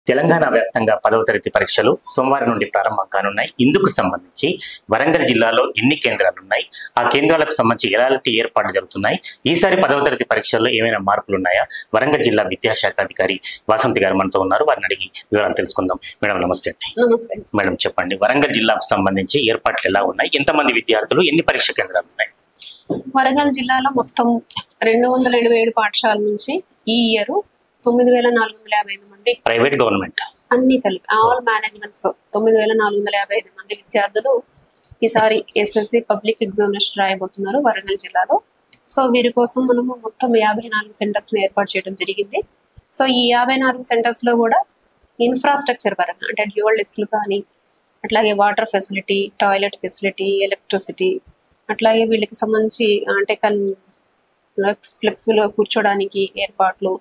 తెలంగాణ వ్యాప్తంగా పదవ తరగతి పరీక్షలు సోమవారం నుండి ప్రారంభం కానున్నాయి ఇందుకు సంబంధించి వరంగల్ జిల్లాలో ఎన్ని కేంద్రాలు ఉన్నాయి ఆ కేంద్రాలకు సంబంధించి ఎలాంటి ఏర్పాట్లు జరుగుతున్నాయి ఈసారి పదవ తరగతి పరీక్షల్లో ఏమైనా మార్పులు ఉన్నాయా వరంగల్ జిల్లా విద్యాశాఖ అధికారి వాసంతి గారు మనతో ఉన్నారు వారిని అడిగి వివరాలు తెలుసుకుందాం మేడం నమస్తే అండి నమస్తే మేడం చెప్పండి వరంగల్ జిల్లాకు సంబంధించి ఏర్పాట్లు ఎలా ఉన్నాయి ఎంతమంది విద్యార్థులు ఎన్ని పరీక్ష కేంద్రాలు ఉన్నాయి వరంగల్ జిల్లాలో మొత్తం రెండు వందల ఎనభై ఏడు పాఠశాల నుంచి ఈ ఇయర్ తొమ్మిది వేల నాలుగు వందల యాభై ఐదు మంది ప్రైవేట్ గవర్నమెంట్ అన్ని కలిపి ఆల్ మేనేజ్మెంట్స్ తొమ్మిది వేల నాలుగు వందల యాభై ఐదు మంది విద్యార్థులు ఈసారి ఎస్ఎస్సి పబ్లిక్ ఎగ్జామినేషన్ రాయబోతున్నారు వరంగల్ జిల్లాలో సో వీరి కోసం మనము మొత్తం యాభై నాలుగు సెంటర్స్ ఏర్పాటు చేయడం జరిగింది సో ఈ యాభై నాలుగు సెంటర్స్ లో కూడా ఇన్ఫ్రాస్ట్రక్చర్ పరంగా అంటే డ్యూయల్ డెస్క్లు కానీ అట్లాగే water facility toilet facility electricity అట్లాగే వీళ్ళకి సంబంధించి అంటే కన్ ఫ్లెక్సిబుల్ కూర్చోడానికి ఏర్పాట్లు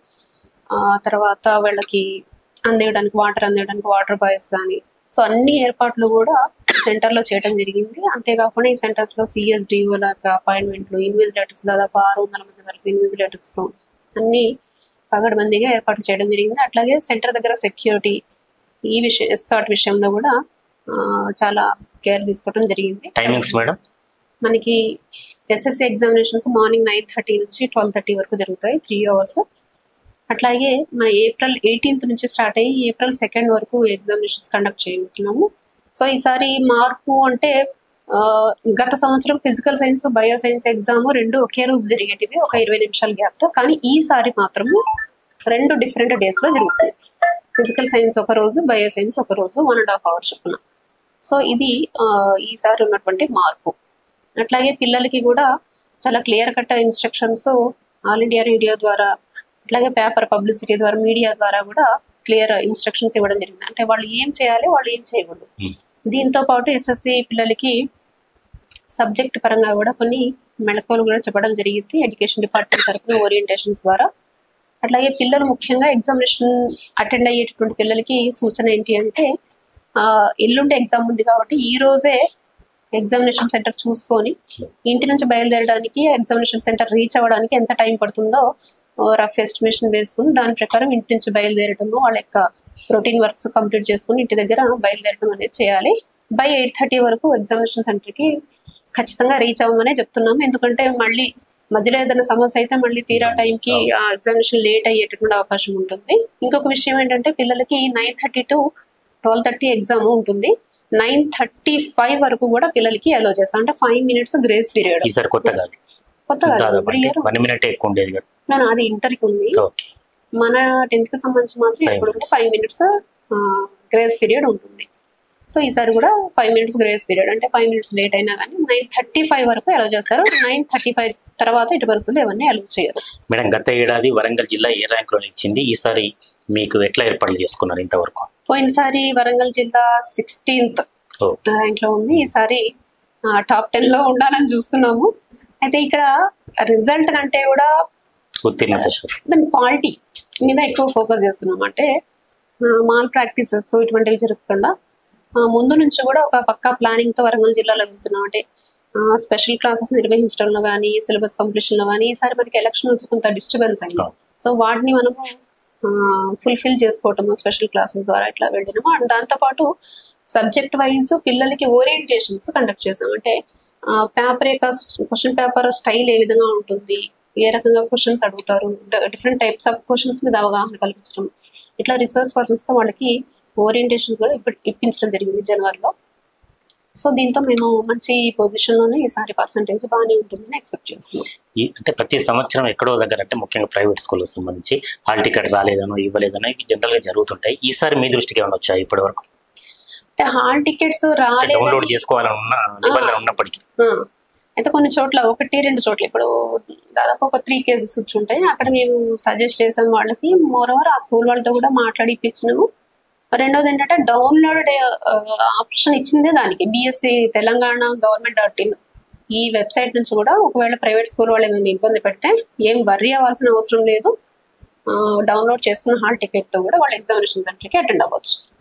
ఆ తర్వాత వీళ్ళకి అందేయడానికి వాటర్ అందేయడానికి వాటర్ బాయ్స్ కానీ సో అన్ని ఏర్పాట్లు కూడా సెంటర్ లో చేయడం జరిగింది అంతేకాకుండా ఈ సెంటర్స్ లో సిఎస్డిఓ లాగా అపాయింట్మెంట్లు ఇన్విజిలేటర్స్ దాదాపు ఆరు వందల మంది వరకు ఇన్విజిలేటర్స్ అన్ని పగడబందీగా ఏర్పాటు చేయడం జరిగింది అట్లాగే సెంటర్ దగ్గర సెక్యూరిటీ ఈ విషయం ఎస్కాట్ విషయంలో కూడా ఆ, చాలా కేర్ తీసుకోవడం జరిగింది టైమింగ్స్ మేడం మనకి SSC examinations morning nine thirty నుంచి ట్వెల్వ్ థర్టీ వరకు జరుగుతాయి త్రీ అవర్స్ అట్లాగే మన ఏప్రిల్ ఎయిటీన్త్ నుంచి స్టార్ట్ అయ్యి ఏప్రిల్ సెకండ్ వరకు ఎగ్జామినేషన్స్ కండక్ట్ చేయబోతున్నాము సో ఈసారి మార్పు అంటే ఆ, గత సంవత్సరం physical science bio science exam రెండు ఒకే రోజు జరిగేటివి ఒక ఇరవై నిమిషాల gap తో కానీ ఈసారి మాత్రము రెండు డిఫరెంట్ డేస్ లో జరుగుతుంది ఫిజికల్ సైన్స్ ఒక రోజు బయో సైన్స్ ఒక రోజు వన్ అండ్ హాఫ్ అవర్ చొప్పున సో ఇది ఆ, ఈసారి ఉన్నటువంటి మార్పు అట్లాగే పిల్లలకి కూడా చాలా clear cut instructions All India Radio ద్వారా అట్లాగే పేపర్ పబ్లిసిటీ ద్వారా మీడియా ద్వారా కూడా క్లియర్ ఇన్స్ట్రక్షన్స్ ఇవ్వడం జరిగింది అంటే వాళ్ళు ఏం చేయాలి వాళ్ళు ఏం చేయకూడదు Hmm. దీంతో పాటు ఎస్ఎస్సి పిల్లలకి సబ్జెక్ట్ పరంగా కూడా కొన్ని మెళకువలు కూడా చెప్పడం జరిగింది ఎడ్యుకేషన్ డిపార్ట్మెంట్ తరఫున ఓరియంటేషన్స్ ద్వారా అట్లాగే పిల్లలు ముఖ్యంగా ఎగ్జామినేషన్ అటెండ్ అయ్యేటటువంటి పిల్లలకి సూచన ఏంటి అంటే ఆ, ఎల్లుండి ఎగ్జామ్ ఉంది కాబట్టి ఈ రోజే ఎగ్జామినేషన్ సెంటర్ చూసుకొని ఇంటి నుంచి బయలుదేరడానికి ఎగ్జామినేషన్ సెంటర్ రీచ్ అవ్వడానికి ఎంత టైం పడుతుందో రఫ్ ఎస్టిమేషన్ వేసుకుని దాని ప్రకారం ఇంటి నుంచి బయలుదేరడము వాళ్ళ యొక్క రొటీన్ వర్క్స్ కంప్లీట్ చేసుకుని ఇంటి దగ్గర బయలుదేరడం అనేది చేయాలి బై ఎయిట్ థర్టీ వరకు ఎగ్జామినేషన్ సెంటర్కి ఖచ్చితంగా రీచ్ అవ్వమనే చెప్తున్నాము ఎందుకంటే మళ్ళీ మధ్యలో ఏదైనా సమస్య అయితే మళ్ళీ తీరా టైంకి ఆ ఎగ్జామినేషన్ లేట్ అయ్యేటటువంటి అవకాశం ఉంటుంది ఇంకొక విషయం ఏంటంటే పిల్లలకి nine thirty to twelve thirty exam ఉంటుంది నైన్ థర్టీ ఫైవ్ వరకు కూడా పిల్లలకి అలో చేస్తాం అంటే ఫైవ్ మినిట్స్ గ్రేస్ పీరియడ్ ఈసారి కొత్తగా కొత్తగా దాదాపు ఎవ్రీ ఇయర్ వన్ మినిట్ ఎక్కువ ఉండేది కదా అది ఇంటర్కి ఉంది ఓకే మన టెన్త్ కి సంబంధించి మాత్రం Five ఇప్పుడు minutes. Five minutes grace period ఉంటుంది సో ఈసారి కూడా ఫైవ్ మినిట్స్ గ్రేస్ పీరియడ్ అంటే ఫైవ్ మినిట్స్ లేట్ అయినా కానీ నైన్ థర్టీ ఫైవ్ వరకు అలౌ చేస్తారు నైన్ థర్టీ ఫైవ్ తర్వాత ఇటు పరిస్థితులు ఇవన్నీ అలౌ చేయరు మేడం గత ఏడాది వరంగల్ జిల్లా ఏ ర్యాంకులో నిలిచింది ఈసారి మీకు ఎట్లా ఏర్పాట్లు చేసుకున్నారు ఇంతవరకు పోయినసారి వరంగల్ జిల్లా సిక్స్టీన్త్ ఓ. ర్యాంక్ లో ఉంది ఈసారి టాప్ టెన్ లో ఉండాలని చూస్తున్నాము అయితే ఇక్కడ రిజల్ట్ కంటే కూడా ఉత్తీర్ణత శాతం దాని క్వాలిటీ మీద ఎక్కువ ఫోకస్ చేస్తున్నాం అంటే మాల్ ప్రాక్టీసెస్ ఇటువంటివి జరగకుండా ఆ, ముందు నుంచి కూడా ఒక పక్కా ప్లానింగ్ తో వరంగల్ జిల్లాలో వెళ్తున్నాం అంటే స్పెషల్ క్లాసెస్ నిర్వహించడంలో కానీ సిలబస్ కంప్లీషన్ లో కానీ ఈసారి మనకి ఎలక్షన్ వచ్చి కొంత డిస్టర్బెన్స్ అయింది అవును. సో వాటిని మనము ఫుల్ఫిల్ చేసుకోవటము స్పెషల్ క్లాసెస్ ద్వారా ఇట్లా వెళ్ళడము అండ్ దాంతోపాటు సబ్జెక్ట్ వైజ్ పిల్లలకి ఓరియంటేషన్స్ కండక్ట్ చేసాం అంటే పేపర్ యొక్క క్వశ్చన్ పేపర్ స్టైల్ ఏ విధంగా ఉంటుంది ఏ రకంగా క్వశ్చన్స్ అడుగుతారు డిఫరెంట్ టైప్స్ ఆఫ్ క్వశ్చన్స్ మీద అవగాహన కల్పించడం ఇట్లా రీసెర్చ్ పర్సన్స్ తో వాళ్ళకి ఓరియంటేషన్స్ కూడా ఇప్పుడు ఇప్పించడం జరిగింది జనవరిలో సో దీంతో మేము మంచి పొజిషన్ లోనే ఈసారి పర్సంటేజ్ బాగానే ఉంటుందని ఎక్స్పెక్ట్ చేస్తున్నాం ఈ అంటే ప్రతి సంవత్సరం ఎక్కడో దగ్గర అంటే ముఖ్యంగా ప్రైవేట్ స్కూల్కి సంబంధించి హాల్ టికెట్ రాలేదనో ఇవ్వలేదనో ఇవి జనరల్ గా జరుగుతుంటాయి ఈసారి మీ దృష్టికి ఏమైనా వచ్చాయి ఇప్పటి వరకు అంటే హాల్ టికెట్స్ డౌన్లోడ్ రాలేదు చేసుకోవాలని ఉన్న నిబంధన ఉన్నప్పటికీ అయితే కొన్ని చోట్ల ఒకటి రెండు చోట్ల ఇప్పుడు దాదాపు ఒక త్రీ కేసెస్ వచ్చి ఉంటాయి అక్కడ మేము సజెస్ట్ చేసాం వాళ్ళకి మోర్ ఓవర్ ఆ స్కూల్ వాళ్ళతో కూడా మాట్లాడి ఇప్పించినాము రెండోది ఏంటంటే డౌన్లోడ్ ఆప్షన్ ఇచ్చిందే దానికి BSE Telangana government dot in ఈ వెబ్సైట్ నుంచి కూడా ఒకవేళ ప్రైవేట్ స్కూల్ వాళ్ళు ఏమైనా ఇబ్బంది పెడితే ఏం వర్రీ అవ్వాల్సిన అవసరం లేదు డౌన్లోడ్ చేసుకున్న హాల్ టికెట్ తో కూడా వాళ్ళు ఎగ్జామినేషన్ సెంటర్కి అటెండ్ అవ్వచ్చు